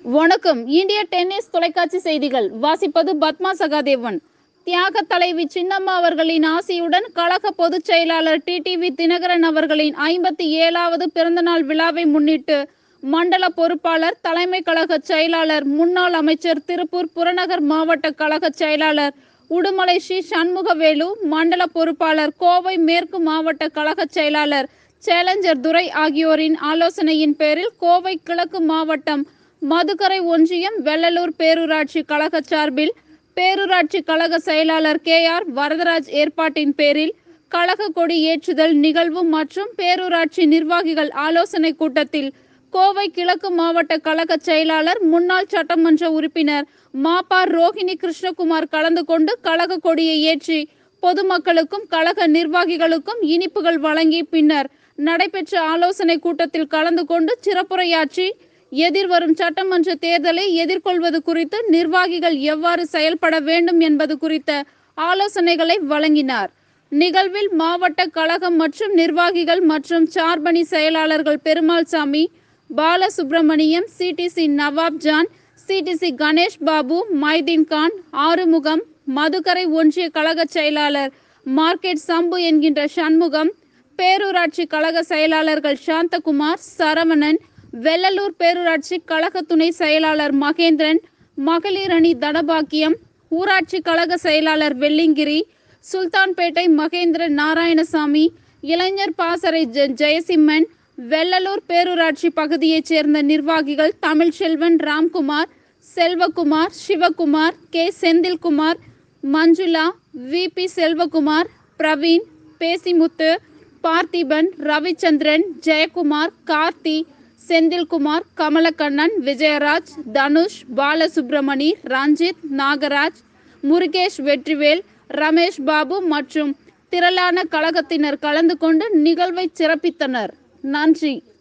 வணக்கம் இந்திய டென்னிஸ் தொலைக்காட்சி செய்திகள் வாசிப்பது பத்மா சகாதேவன் தியாக தலைவி சின்னம்மா அவர்களின் ஆசியுடன் கழக பொதுச் செயலாளர் டிடிவி தினகரன் அவர்களின் ஐம்பத்தி ஏழாவது பிறந்தநாள் விழாவை முன்னிட்டு மண்டல பொறுப்பாளர் தலைமை கழக செயலாளர் முன்னாள் அமைச்சர் திருப்பூர் புறநகர் மாவட்ட கழக செயலாளர் உடுமலை ஸ்ரீ சண்முகவேலு மண்டல பொறுப்பாளர் கோவை மேற்கு மாவட்ட கழக செயலாளர் சேலஞ்சர் துரை ஆகியோரின் ஆலோசனையின் பேரில் கோவை கிழக்கு மாவட்டம் மதுக்கரை ஒன்றியம் வெள்ளலூர் பேரூராட்சி கழக சார்பில் பேரூராட்சி கழக செயலாளர் கே ஆர் வரதராஜ் ஏற்பாட்டின் பேரில் கழக கொடி ஏற்றுதல் நிகழ்வு மற்றும் பேரூராட்சி நிர்வாகிகள் ஆலோசனை கூட்டத்தில் கோவை கிழக்கு மாவட்ட கழக செயலாளர் முன்னாள் சட்டமன்ற உறுப்பினர் மாப்பார் ரோஹிணி கிருஷ்ணகுமார் கலந்து கொண்டு கழக கொடியை ஏற்றி பொதுமக்களுக்கும் கழக நிர்வாகிகளுக்கும் இனிப்புகள் வழங்கி பின்னர் நடைபெற்ற ஆலோசனை கூட்டத்தில் கலந்து கொண்டு சிறப்புரையாற்றி எதிர்வரும் சட்டமன்ற தேர்தலை எதிர்கொள்வது குறித்து நிர்வாகிகள் எவ்வாறு செயல்பட வேண்டும் என்பது குறித்த ஆலோசனைகளை வழங்கினார் நிகழ்வில் மாவட்ட கழகம் மற்றும் நிர்வாகிகள் மற்றும் சார்பணி செயலாளர்கள் Perumalsamy Balasubramaniam CTC Nawab John CTC Ganesh Babu Mydeen Khan Arumugam Madukkarai ஒன்றிய கழக செயலாளர் மார்க்கெட் சம்பு என்கின்ற சண்முகம் பேரூராட்சி கழக செயலாளர்கள் சாந்தகுமார் சரவணன் வெள்ளலூர் பேரூராட்சி கழக துணை செயலாளர் மகேந்திரன் மகளிர் அணி தனபாக்கியம் ஊராட்சி கழக செயலாளர் வெள்ளிங்கிரி சுல்தான்பேட்டை மகேந்திரன் நாராயணசாமி இளைஞர் பாசறை ஜெ- ஜெயசிம்மன் வெள்ளலூர் பேரூராட்சி பகுதியைச் சேர்ந்த நிர்வாகிகள் தமிழ்செல்வன் ராம்குமார் செல்வகுமார் சிவகுமார் கே செந்தில்குமார் மஞ்சுளா விபி செல்வகுமார் பிரவீன் பேசிமுத்து பார்த்திபன் ரவிச்சந்திரன் ஜெயக்குமார் கார்த்தி செந்தில்குமார் கமலக்கண்ணன் விஜயராஜ் தனுஷ் பாலசுப்ரமணி ரஞ்சித் நாகராஜ் முருகேஷ் வெற்றிவேல் ரமேஷ் பாபு மற்றும் திரளான கழகத்தினர் கலந்து கொண்டு நிகழ்வை சிறப்பித்தனர் நன்றி